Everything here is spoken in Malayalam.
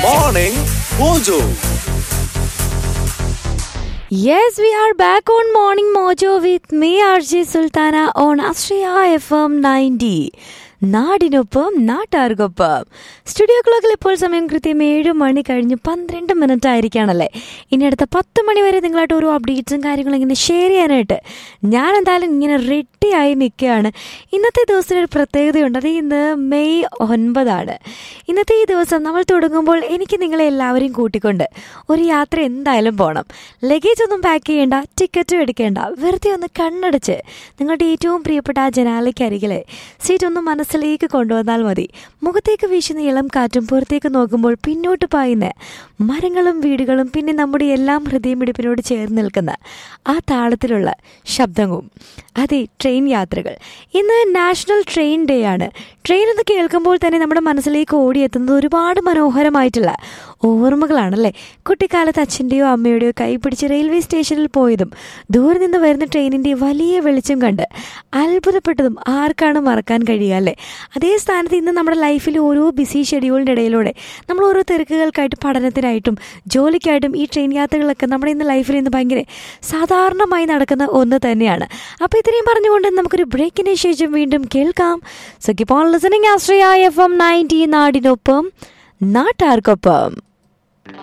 Morning Mojo. Yes, we are back on Morning Mojo with me, RJ Sultana, on Astria FM 90. നാടിനൊപ്പം നാട്ടാർക്കൊപ്പം സ്റ്റുഡിയോ ക്ലോക്കിൽ ഇപ്പോൾ സമയം കൃത്യം ഏഴ് മണി കഴിഞ്ഞ് പന്ത്രണ്ട് മിനിറ്റ് ആയിരിക്കുകയാണല്ലേ ഇനി അടുത്ത പത്ത് മണി വരെ നിങ്ങളായിട്ട് ഓരോ അപ്ഡേറ്റ്സും കാര്യങ്ങളും ഇങ്ങനെ ഷെയർ ചെയ്യാനായിട്ട് ഞാൻ എന്തായാലും ഇങ്ങനെ റെഡി ആയി നിൽക്കുകയാണ് ഇന്നത്തെ ദിവസത്തിന് ഒരു പ്രത്യേകതയുണ്ട് അത് ഇന്ന് മെയ് ഒൻപതാണ് ഇന്നത്തെ ഈ ദിവസം നമ്മൾ തുടങ്ങുമ്പോൾ എനിക്ക് നിങ്ങളെ എല്ലാവരെയും കൂട്ടിക്കൊണ്ട് ഒരു യാത്ര എന്തായാലും പോകണം ലഗേജ് ഒന്നും പാക്ക് ചെയ്യേണ്ട ടിക്കറ്റും എടുക്കേണ്ട വെറുതെ ഒന്ന് കണ്ണടച്ച് നിങ്ങളുടെ ഏറ്റവും പ്രിയപ്പെട്ട ആ ജനാലയ്ക്കരികിലെ സീറ്റ് ഒന്ന് മനസ്സിലേക്ക് കൊണ്ടുവന്നാൽ മതി മുഖത്തേക്ക് വീശുന്ന ഇളം കാറ്റും പുറത്തേക്ക് നോക്കുമ്പോൾ പിന്നോട്ട് പായുന്ന മരങ്ങളും വീടുകളും പിന്നെ നമ്മുടെ എല്ലാം ഹൃദയമിടിപ്പിനോട് ചേർന്ന് നിൽക്കുന്ന ആ താളത്തിലുള്ള ശബ്ദവും അതെ ട്രെയിൻ യാത്രകൾ ഇന്ന് നാഷണൽ ട്രെയിൻ ഡേ ആണ് ട്രെയിൻ എന്ന് കേൾക്കുമ്പോൾ തന്നെ നമ്മുടെ മനസ്സിലേക്ക് ഓടിയെത്തുന്നത് ഒരുപാട് മനോഹരമായിട്ടുള്ള ഓർമ്മകളാണല്ലേ കുട്ടിക്കാലത്ത് അച്ഛൻ്റെയോ അമ്മയുടെയോ കൈ പിടിച്ച് റെയിൽവേ സ്റ്റേഷനിൽ പോയതും ദൂരെ നിന്ന് വരുന്ന ട്രെയിനിൻ്റെ വലിയ വെളിച്ചം കണ്ട് അത്ഭുതപ്പെട്ടതും ആർക്കാണ് മറക്കാൻ കഴിയുക അല്ലേ അതേ സ്ഥാനത്ത് ഇന്ന് നമ്മുടെ ലൈഫിൽ ഓരോ ബിസി ഷെഡ്യൂളിൻ്റെ ഇടയിലൂടെ നമ്മൾ ഓരോ തിരക്കുകൾക്കായിട്ട് പഠനത്തിനായിട്ടും ജോലിക്കായിട്ടും ഈ ട്രെയിൻ യാത്രകളൊക്കെ നമ്മുടെ ഇന്ന് ലൈഫിൽ ഇന്ന് ഭയങ്കര സാധാരണമായി നടക്കുന്ന ഒന്ന് തന്നെയാണ് അപ്പോൾ ഇത്രയും പറഞ്ഞുകൊണ്ട് നമുക്കൊരു ബ്രേക്കിന് ശേഷം വീണ്ടും കേൾക്കാം so keep on listening Ashraya F M ninety നാടിനൊപ്പം നാട്ടാർക്കൊപ്പം